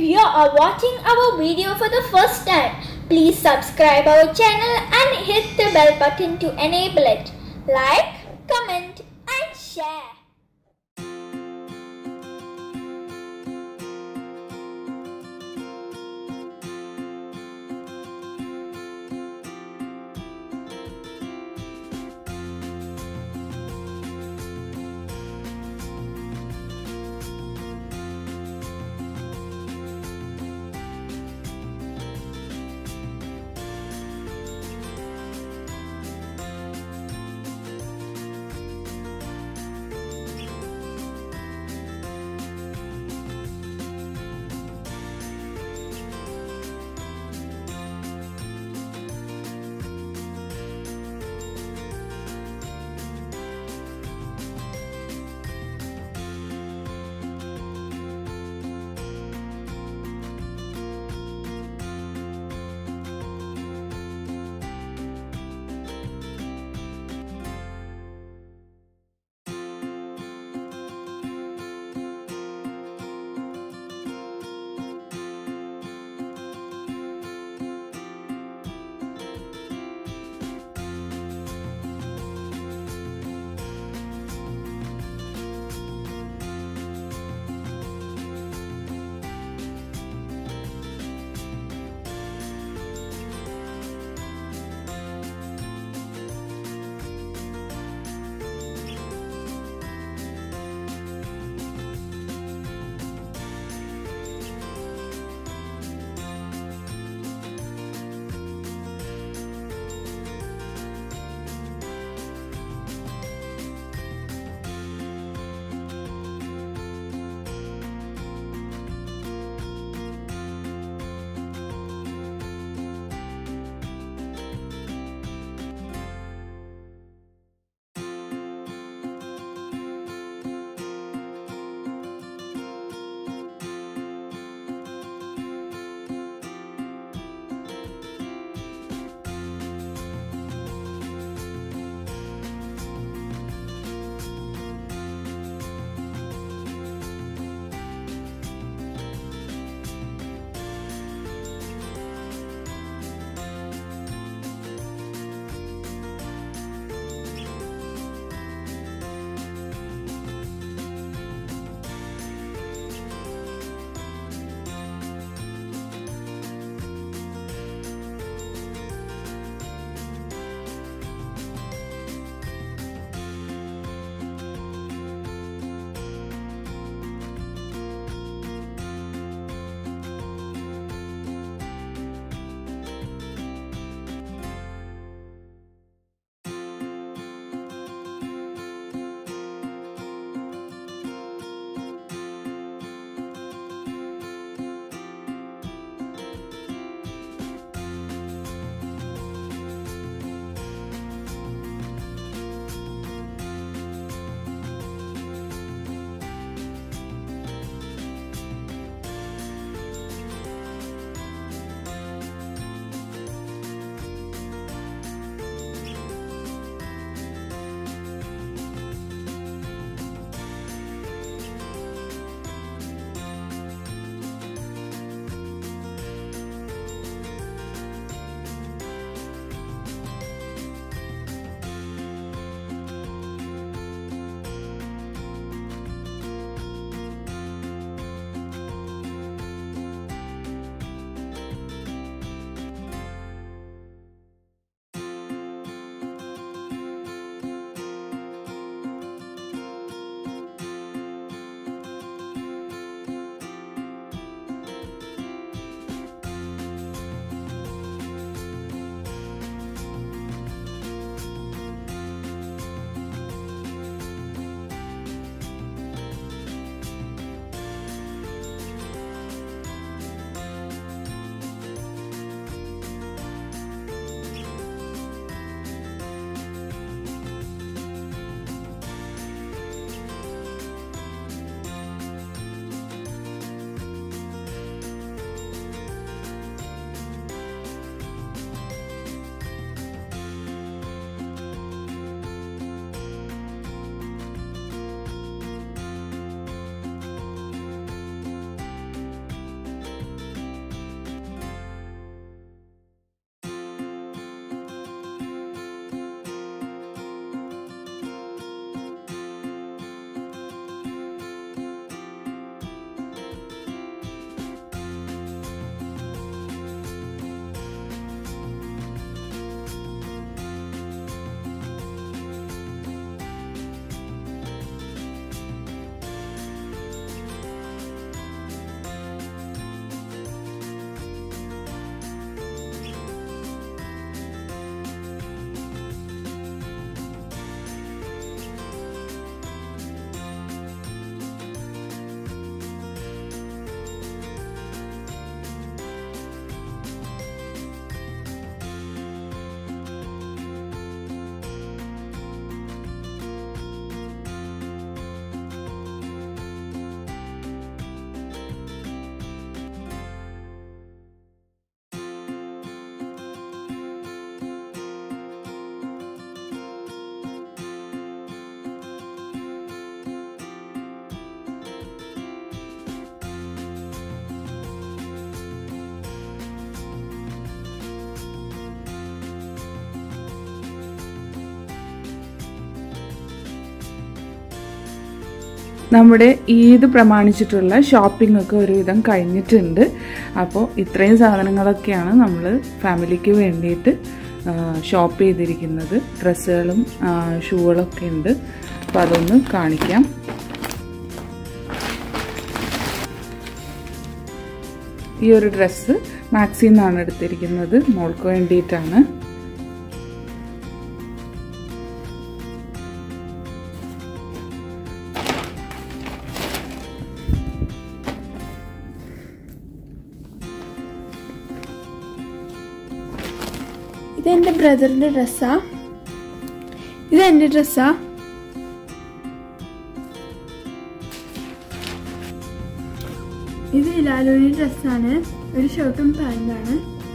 you are watching our video for the first time, please subscribe our channel and hit the bell button to enable it. Like, comment and share. നമ്മുടെ Eid പ്രമാണിച്ചിട്ടുള്ള shopping ഒക്കെ ഒരുവിധം കഴിഞ്ഞിട്ടുണ്ട് അപ്പോൾ ഇത്രയും സാധനങ്ങളൊക്കെയാണ് നമ്മൾ ഫാമിലിക്ക് വേണ്ടിയിട്ട് ഷോപ്പ് ചെയ്തിരിക്കുന്നത് ഡ്രസ്സുകളും ഷൂകളൊക്കെ ഉണ്ട് അപ്പോൾ അതൊന്ന് കാണിക്കാം ഈ ഒരു ഡ്രസ്സ് മാക്സിൽ നിന്നാണ് എടുത്തിരിക്കുന്നത് മോൾക്ക് വേണ്ടിയിട്ടാണ് ഇത് എൻ്റെ ബ്രദറിൻ്റെ ഡ്രസ്സാ ഇത് എൻ്റെ ഡ്രസ്സാ ഇത് ലാലുവിൻ്റെ ഡ്രസ്സാണ് ഒരു ഷർട്ടും പാൻറ്റാണ്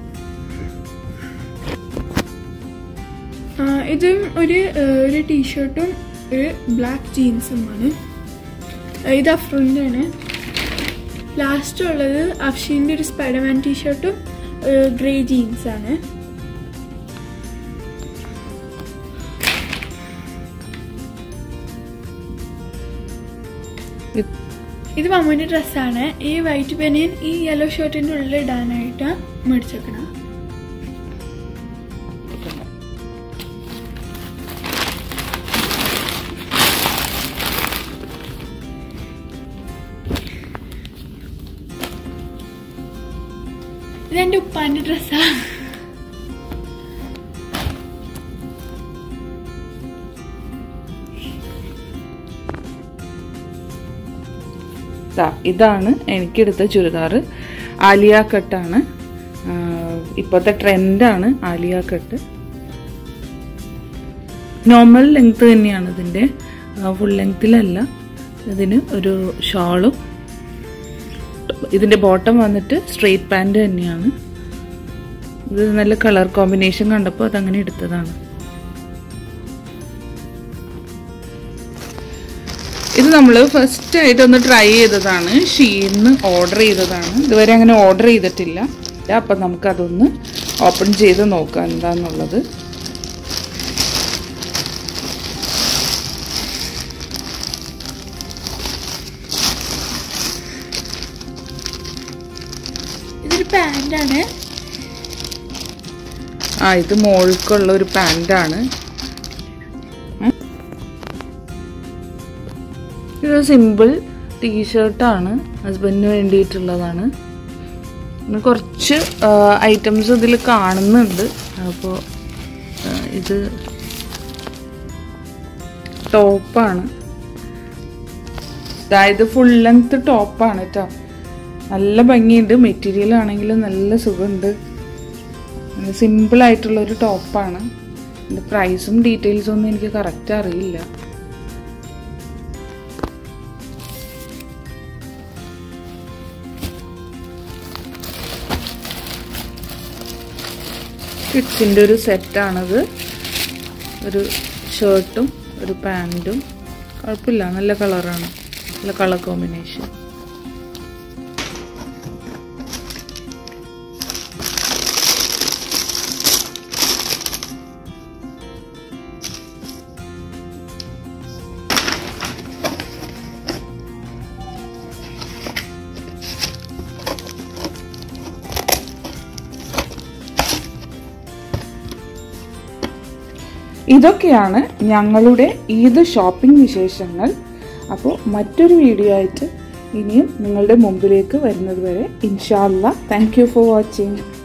ഇതും ഒരു ഏഹ്, ഒരു ടീഷർട്ടും ഒരു ബ്ലാക്ക് ജീൻസുമാണ് ഇത് അഫ്രൂൻ്റെ ആണ് ലാസ്റ്റ് ഉള്ളത് അഫ്ഷീൻ്റെ ഒരു സ്പൈഡർമാൻ ടീഷർട്ടും ഗ്രേ ജീൻസാണ് ഇത് ഇത് മമ്മൂൻ്റെ ഡ്രസ്സാണ് ഈ വൈറ്റ് ബനിയൻ ഈ യെല്ലോ ഷർട്ടിൻ്റെ ഉള്ളിൽ ഇടാനായിട്ട് മേടിച്ചേക്കണം ഇതെൻ്റെ ഉപ്പാൻ്റെ ഡ്രസ്സാ ദാ ഇതാണ് എനിക്കെടുത്ത ചുരിദാർ ആലിയ കട്ടാണ് ഇപ്പോഴത്തെ ട്രെൻഡാണ് ആലിയ കട്ട് നോർമൽ ലെങ്ത് തന്നെയാണ് ഇതിൻ്റെ ഫുൾ ലെങ്ത്തിലല്ല ഇതിന് ഒരു ഷാളും ഇതിൻ്റെ ബോട്ടം വന്നിട്ട് സ്ട്രെയിറ്റ് പാൻറ് തന്നെയാണ് ഇത് നല്ല കളർ കോമ്പിനേഷൻ കണ്ടപ്പോൾ അതങ്ങനെ എടുത്തതാണ് ഇത് നമ്മൾ ഫസ്റ്റ് ആയിട്ട് ഒന്ന് ട്രൈ ചെയ്തതാണ് ഷീന്ന് ഓർഡർ ചെയ്തതാണ് ഇതുവരെ അങ്ങനെ ഓർഡർ ചെയ്തിട്ടില്ല അപ്പം നമുക്കതൊന്ന് ഓപ്പൺ ചെയ്ത് നോക്കാം എന്താന്നുള്ളത് ഇതൊരു പാൻറ്റാണ് ആ ഇത് മോൾക്കുള്ള ഒരു പാൻറ്റാണ് ഇത് സിമ്പിൾ ടീഷർട്ടാണ് ഹസ്ബൻഡിന് വേണ്ടിയിട്ടുള്ളതാണ് പിന്നെ കുറച്ച് ഐറ്റംസ് ഇതിൽ കാണുന്നുണ്ട് അപ്പോൾ ഇത് ടോപ്പാണ് അതായത് ഫുൾ ലെങ്ത് ടോപ്പാണ് കേട്ടോ നല്ല ഭംഗിയുണ്ട് മെറ്റീരിയൽ ആണെങ്കിൽ നല്ല സുഖമുണ്ട് സിമ്പിൾ ആയിട്ടുള്ള ഒരു ടോപ്പാണ് ഇതിൻ്റെ പ്രൈസും ഡീറ്റെയിൽസും ഒന്നും എനിക്ക് കറക്റ്റ് അറിയില്ല കിഡ്സിൻ്റെ ഒരു സെറ്റാണത് ഒരു ഷർട്ടും ഒരു പാൻറ്റും കുഴപ്പമില്ല നല്ല കളറാണ് നല്ല കളർ കോമ്പിനേഷൻ ഇതൊക്കെയാണ് ഞങ്ങളുടെ ഈദ് ഷോപ്പിംഗ് വിശേഷങ്ങൾ അപ്പോൾ മറ്റൊരു വീഡിയോ ആയിട്ട് ഇനിയും നിങ്ങളുടെ മുമ്പിലേക്ക് വരുന്നത് വരെ ഇൻഷാല്ല താങ്ക് യു ഫോർ വാച്ചിങ്